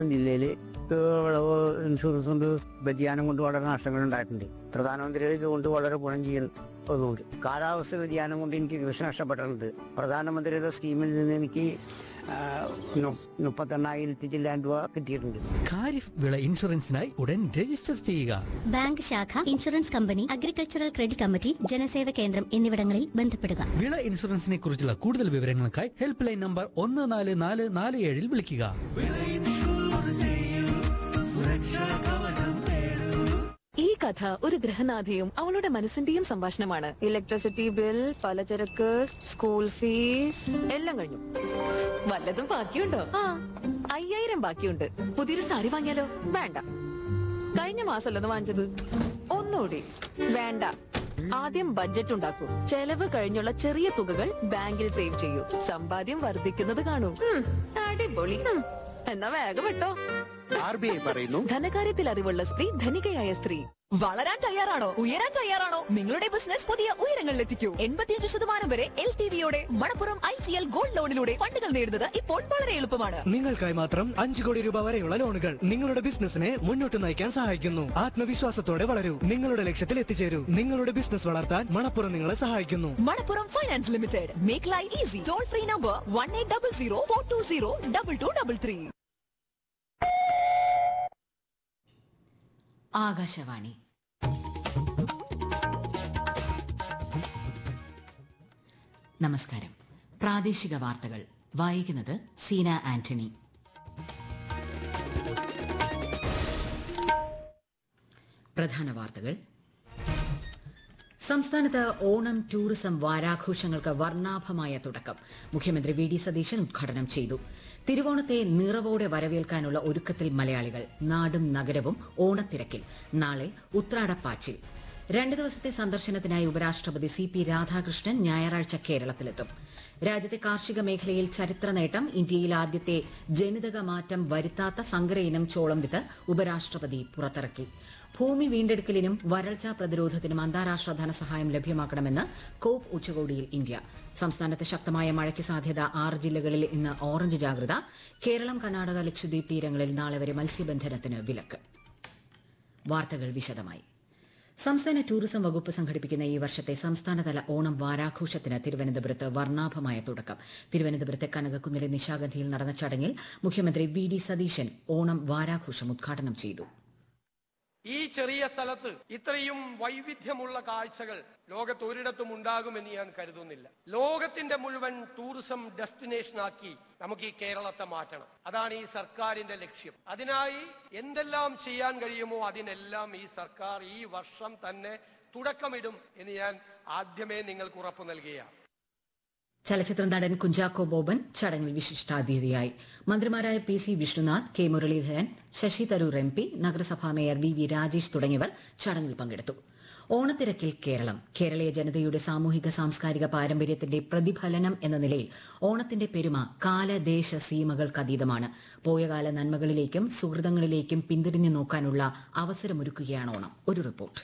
ജില്ലയിൽ വിളവ് ഇൻഷുറൻസ് കൊണ്ട് വ്യതിയാനം കൊണ്ട് വളരെ നഷ്ടങ്ങൾ ഉണ്ടായിട്ടുണ്ട് പ്രധാനമന്ത്രിയുടെ ഇതുകൊണ്ട് വളരെ ഗുണം ചെയ്യുന്നതുകൊണ്ട് കാലാവസ്ഥ വ്യതിയാനം കൊണ്ട് എനിക്ക് കൃഷി നഷ്ടപ്പെട്ടിട്ടുണ്ട് പ്രധാനമന്ത്രിയുടെ സ്കീമിൽ നിന്ന് എനിക്ക് ആ, നു- മുപ്പത്തെണ്ണായിരത്തി ചില്ലാൻ രൂപ കിട്ടിയിട്ടുണ്ട് ഖാരിഫ് വിള ഇൻഷുറൻസിനായി ഉടൻ രജിസ്റ്റർ ചെയ്യുക ബാങ്ക് ശാഖ insurance company agricultural credit committee ജനസേവ കേന്ദ്രം എന്നിവിടങ്ങളിൽ ബന്ധപ്പെടുക വിള ഇൻഷുറൻസിനെ കുറിച്ചുള്ള കൂടുതൽ വിവരങ്ങൾക്കായി ഹെൽപ്പ് ലൈൻ നമ്പർ ഒന്ന് നാല് നാല് നാല് ഏഴിൽ വിളിക്കുക ഈ കഥ ഒരു ഗൃഹനാഥയും അവളുടെ മനസ്സിന്റെയും സംഭാഷണമാണ് ഇലക്ട്രിസിറ്റി ബിൽ പലചരക്ക് സ്കൂൾ ഫീസ് എല്ലാം കഴിഞ്ഞു വല്ലതും ബാക്കിയുണ്ടോ ആ അയ്യായിരം ബാക്കിയുണ്ട് പുതിയൊരു സാരി വാങ്ങിയാലോ വേണ്ട കഴിഞ്ഞ മാസമല്ലോ ഒന്ന് വാങ്ങിച്ചത് ഒന്നുകൂടി വേണ്ട ആദ്യം ബഡ്ജറ്റ് ഉണ്ടാക്കൂ ചെലവ് കഴിഞ്ഞുള്ള ചെറിയ തുകകൾ ബാങ്കിൽ സേവ് ചെയ്യൂ സമ്പാദ്യം വർദ്ധിക്കുന്നത് കാണൂ ഉം, അടിപൊളി ഉം, എന്നാ വേഗം വിട്ടോ ആർ ബി ഐ പറയുന്നു ധനകാര്യത്തിൽ അറിവുള്ള സ്ത്രീ ധനികയായ സ്ത്രീ വളരാൻ തയ്യാറാണോ ഉയരാൻ തയ്യാറാണോ നിങ്ങളുടെ ബിസിനസ് പുതിയ ഉയരങ്ങളിലെത്തിക്കൂ എൺപത്തിയഞ്ച് ശതമാനം വരെ എൽ ടി വിയോടെ Manappuram I G L gold ലോണിലൂടെ ഫണ്ടുകൾ നേടുന്നത് ഇപ്പോൾ വളരെ എളുപ്പമാണ് നിങ്ങൾക്കായി മാത്രം അഞ്ചു കോടി രൂപ വരെയുള്ള ലോണുകൾ നിങ്ങളുടെ ബിസിനസിനെ മുന്നോട്ട് നയിക്കാൻ സഹായിക്കുന്നു ആത്മവിശ്വാസത്തോടെ വളരൂ നിങ്ങളുടെ ലക്ഷ്യത്തിൽ എത്തിച്ചേരൂ നിങ്ങളുടെ ബിസിനസ് വളർത്താൻ മണപ്പുറം നിങ്ങളെ സഹായിക്കുന്നു Manappuram finance limited make life easy toll free number one eight double zero four two zero double two double three Akashvani നമസ്കാരം പ്രാദേശിക വാർത്തകൾ വായിക്കുന്നത് സീന ആന്റണി പ്രധാന വാർത്തകൾ സംസ്ഥാനത്ത് ഓണം ടൂറിസം വാരാഘോഷങ്ങൾക്ക് വർണ്ണാഭമായ തുടക്കം മുഖ്യമന്ത്രി വി ഡി സതീശൻ ഉദ്ഘാടനം ചെയ്തു തിരുവോണത്തെ നിറവോടെ വരവേൽക്കാനുള്ള ഒരുക്കത്തിൽ മലയാളികൾ നാടും നഗരവും ഓണത്തിരക്കിൽ നാളെ ഉത്രാടപ്പാച്ചിൽ രണ്ട് ദിവസത്തെ സന്ദർശനത്തിനായി ഉപരാഷ്ട്രപതി സി പി രാധാകൃഷ്ണൻ ഞായറാഴ്ച കേരളത്തിലെത്തും രാജ്യത്തെ കാർഷിക മേഖലയിൽ ചരിത്ര നേട്ടം ഇന്ത്യയിൽ ആദ്യത്തെ ജനിതക മാറ്റം വരുത്താത്ത സങ്കര ഇനം ചോളം വിത്ത് ഉപരാഷ്ട്രപതി പുറത്തിറക്കി ഭൂമി വീണ്ടെടുക്കലിനും വരൾച്ചാ പ്രതിരോധത്തിനും അന്താരാഷ്ട്ര ധനസഹായം ലഭ്യമാക്കണമെന്ന് കോപ്പ് ഉച്ചകോടിയിൽ ഇന്ത്യ സംസ്ഥാനത്ത് ശക്തമായ മഴയ്ക്ക് സാധ്യത ആറ് ജില്ലകളിൽ ഇന്ന് ഓറഞ്ച് ജാഗ്രത കേരളം കർണാടക ലക്ഷദ്വീപ് തീരങ്ങളിൽ നാളെ വരെ മത്സ്യബന്ധനത്തിന് വിലക്ക് വാർത്തകൾ വിശദമായി സംസ്ഥാന ടൂറിസം വകുപ്പ് സംഘടിപ്പിക്കുന്ന ഈ വർഷത്തെ സംസ്ഥാനതല ഓണം വാരാഘോഷത്തിന് തിരുവനന്തപുരത്ത് വർണ്ണാഭമായ തുടക്കം തിരുവനന്തപുരത്തെ കനകക്കുന്നിലെ നിശാഗന്ധിയിൽ നടന്ന ചടങ്ങിൽ മുഖ്യമന്ത്രി വി ഡി സതീശൻ ഓണം വാരാഘോഷം ഉദ്ഘാടനം ചെയ്തു ഈ ചെറിയ സ്ഥലത്ത് ഇത്രയും വൈവിധ്യമുള്ള കാഴ്ചകൾ ലോകത്ത് ഒരിടത്തും ഉണ്ടാകുമെന്ന് ഞാൻ കരുതുന്നില്ല ലോകത്തിന്റെ മുഴുവൻ ടൂറിസം ഡെസ്റ്റിനേഷൻ ആക്കി നമുക്ക് ഈ കേരളത്തെ മാറ്റണം അതാണ് ഈ സർക്കാരിന്റെ ലക്ഷ്യം അതിനായി എന്തെല്ലാം ചെയ്യാൻ കഴിയുമോ അതിനെല്ലാം ഈ സർക്കാർ ഈ വർഷം തന്നെ തുടക്കമിടും എന്ന് ഞാൻ ആദ്യമേ നിങ്ങൾക്ക് ഉറപ്പു നൽകുകയാണ് ചലച്ചിത്ര നടൻ കുഞ്ചാക്കോ ബോബൻ ചടങ്ങിൽ വിശിഷ്ടാതിഥിയായി മന്ത്രിമാരായ P C Vishnunath K Muraleedharan Shashi Tharoor M P നഗരസഭാ മേയർ വി വി രാജേഷ് തുടങ്ങിയവർ ചടങ്ങിൽ പങ്കെടുത്തു ഓണത്തിരക്കിൽ കേരളം കേരളീയ ജനതയുടെ സാമൂഹിക സാംസ്കാരിക പാരമ്പര്യത്തിന്റെ പ്രതിഫലനം എന്ന നിലയിൽ ഓണത്തിന്റെ പെരുമ കാലദേശ സീമകൾക്കതീതമാണ് പോയകാല നന്മകളിലേക്കും സുഹൃതങ്ങളിലേക്കും പിന്തിരിഞ്ഞു നോക്കാനുള്ള അവസരമൊരുക്കുകയാണ് ഓണം ഒരു റിപ്പോർട്ട്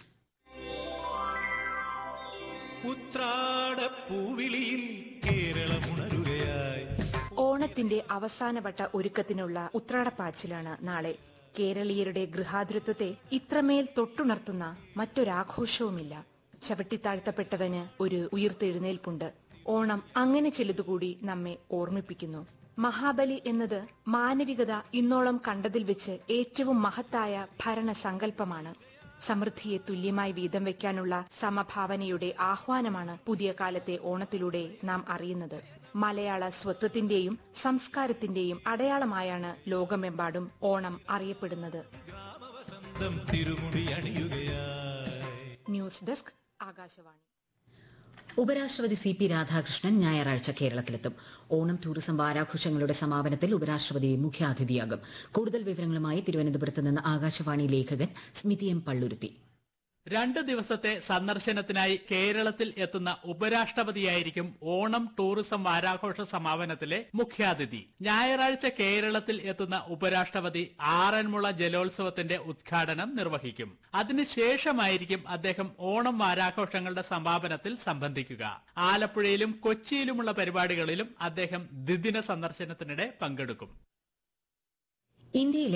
ഉത്രാടപ്പൂവിളിയിൽ കേരളമുണരുകയായി ഓണത്തിന്റെ അവസാനവട്ട ഒരുക്കത്തിനുള്ള ഉത്രാടപ്പാച്ചിലാണ് നാളെ കേരളീയരുടെ ഗൃഹാതുരത്വത്തെ ഇത്രമേൽ തൊട്ടുണർത്തുന്ന മറ്റൊരാഘോഷവുമില്ല ചവിട്ടിത്താഴ്ത്തപ്പെട്ടവന് ഒരു ഉയിർത്തെഴുന്നേൽപ്പുണ്ട് ഓണം അങ്ങനെ ചിലതുകൂടി നമ്മെ ഓർമ്മിപ്പിക്കുന്നു മഹാബലി എന്നത് മാനവികത ഇന്നോളം കണ്ടതിൽ വെച്ച് ഏറ്റവും മഹത്തായ ഭരണസങ്കല്പമാണ് സമൃദ്ധിയെ തുല്യമായി വീതം വയ്ക്കാനുള്ള സമഭാവനയുടെ ആഹ്വാനമാണ് പുതിയ കാലത്തെ ഓണത്തിലൂടെ നാം അറിയുന്നത് മലയാള സ്വത്വത്തിന്റെയും സംസ്കാരത്തിന്റെയും അടയാളമായാണ് ലോകമെമ്പാടും ഓണം അറിയപ്പെടുന്നത് വസന്തം തിരുമുടി അണിയുകയായി ന്യൂസ് ഡെസ്ക് ആകാശവാണി ഉപരാഷ്ട്രപതി സി പി രാധാകൃഷ്ണൻ ഞായറാഴ്ച കേരളത്തിലെത്തും ഓണം ടൂറിസം വാരാഘോഷങ്ങളുടെ സമാപനത്തിൽ ഉപരാഷ്ട്രപതി മുഖ്യാതിഥിയാകും കൂടുതൽ വിവരങ്ങളുമായി തിരുവനന്തപുരത്ത് നിന്ന് ആകാശവാണി ലേഖകൻ സ്മിതി എം പള്ളുരുത്തി രണ്ട് ദിവസത്തെ സന്ദർശനത്തിനായി കേരളത്തിൽ എത്തുന്ന ഉപരാഷ്ട്രപതിയായിരിക്കും ഓണം ടൂറിസം വാരാഘോഷ സമാപനത്തിലെ മുഖ്യാതിഥി ഞായറാഴ്ച കേരളത്തിൽ എത്തുന്ന ഉപരാഷ്ട്രപതി ആറന്മുള ജലോത്സവത്തിന്റെ ഉദ്ഘാടനം നിർവഹിക്കും അതിനുശേഷമായിരിക്കും അദ്ദേഹം ഓണം വാരാഘോഷങ്ങളുടെ സമാപനത്തിൽ സംബന്ധിക്കുക ആലപ്പുഴയിലും കൊച്ചിയിലുമുള്ള പരിപാടികളിലും അദ്ദേഹം ദ്വിദിന സന്ദർശനത്തിനിടെ പങ്കെടുക്കും ഇന്ത്യയിലെ